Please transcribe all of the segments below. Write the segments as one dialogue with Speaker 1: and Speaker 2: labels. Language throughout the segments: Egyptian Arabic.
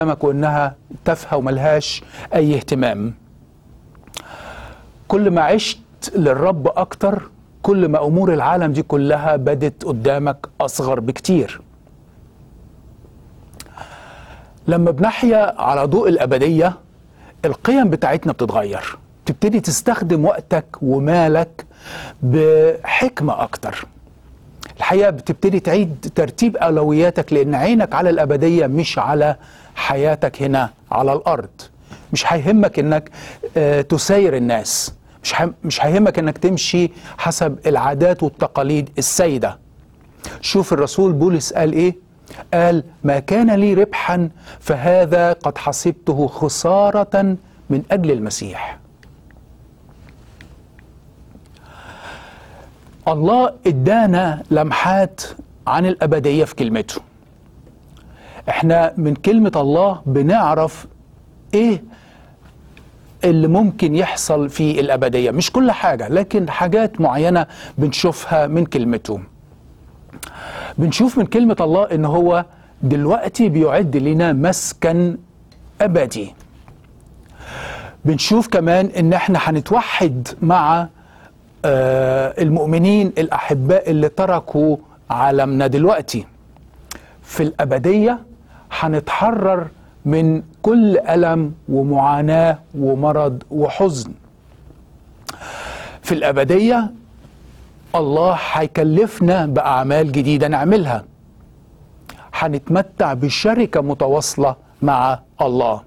Speaker 1: قدامك وانها تافهه وملهاش اي اهتمام كل ما عشت للرب اكتر كل ما امور العالم دي كلها بدت قدامك اصغر بكتير لما بنحيا على ضوء الابديه القيم بتاعتنا بتتغير تبتدي تستخدم وقتك ومالك بحكمه اكتر الحقيقه بتبتدي تعيد ترتيب اولوياتك لان عينك على الابديه مش على حياتك هنا على الارض مش هيهمك انك آه، تساير الناس مش ه- مش هيهمك انك تمشي حسب العادات والتقاليد السائده شوف الرسول بولس قال ايه قال ما كان لي ربحا فهذا قد حسبته خساره من اجل المسيح الله ادانا لمحات عن الابديه في كلمته احنا من كلمه الله بنعرف ايه اللي ممكن يحصل في الابديه مش كل حاجه لكن حاجات معينه بنشوفها من كلمته بنشوف من كلمه الله ان هو دلوقتي بيعد لنا مسكن ابدي بنشوف كمان ان احنا هنتوحد مع آه، المؤمنين الأحباء اللي تركوا عالمنا دلوقتي في الأبدية هنتحرر من كل ألم ومعاناة ومرض وحزن في الأبدية الله هيكلفنا بأعمال جديدة نعملها هنتمتع بشركة متواصلة مع الله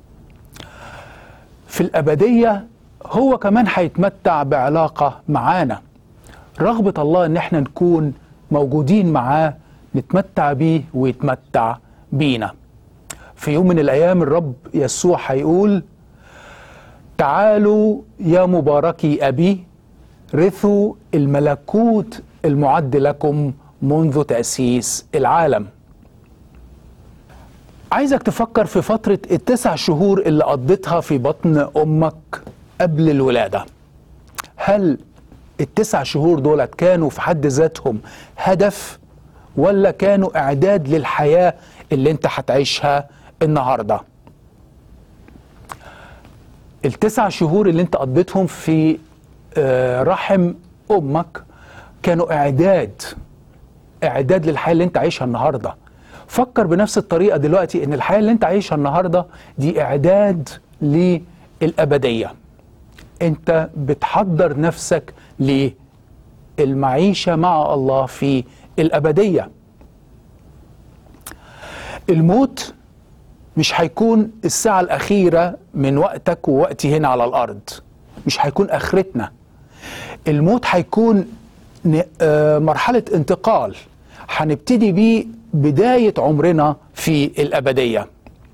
Speaker 1: في الأبدية هو كمان هيتمتع بعلاقة معانا رغبة الله ان احنا نكون موجودين معاه نتمتع بيه ويتمتع بينا في يوم من الايام الرب يسوع هيقول تعالوا يا مباركي ابي رثوا الملكوت المعد لكم منذ تأسيس العالم عايزك تفكر في فترة التسع شهور اللي قضيتها في بطن أمك قبل الولادة هل التسع شهور دولت كانوا في حد ذاتهم هدف ولا كانوا إعداد للحياة اللي انت هتعيشها النهاردة التسع شهور اللي انت قضيتهم في آه، رحم أمك كانوا إعداد إعداد للحياة اللي انت عايشها النهاردة فكر بنفس الطريقة دلوقتي ان الحياة اللي انت عايشها النهاردة دي إعداد للأبدية انت بتحضر نفسك للمعيشة مع الله في الأبدية الموت مش هيكون الساعة الأخيرة من وقتك ووقتي هنا على الأرض مش هيكون آخرتنا الموت هيكون ن- آه، مرحلة انتقال هنبتدي بيه بداية عمرنا في الأبدية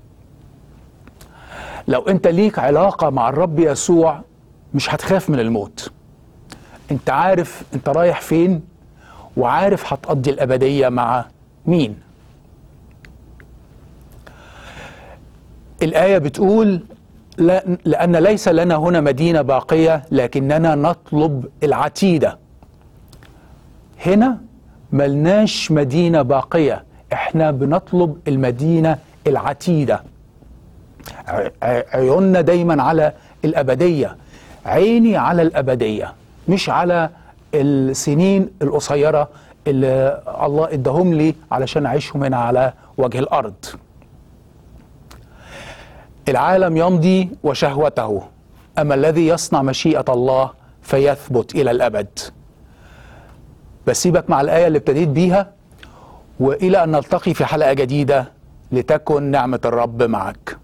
Speaker 1: لو أنت ليك علاقة مع الرب يسوع مش هتخاف من الموت أنت عارف أنت رايح فين وعارف هتقضي الأبدية مع مين الآية بتقول لا لأن ليس لنا هنا مدينة باقية لكننا نطلب العتيدة هنا ملناش مدينة باقية احنا بنطلب المدينة العتيدة ع- ع- عيوننا دايما على الأبدية عيني على الأبدية مش على السنين القصيرة اللي الله اداهم لي علشان أعيشهم هنا على وجه الأرض العالم يمضي وشهوته أما الذي يصنع مشيئة الله فيثبت إلى الأبد بسيبك مع الآية اللي ابتديت بيها وإلى أن نلتقي في حلقة جديدة لتكن نعمة الرب معك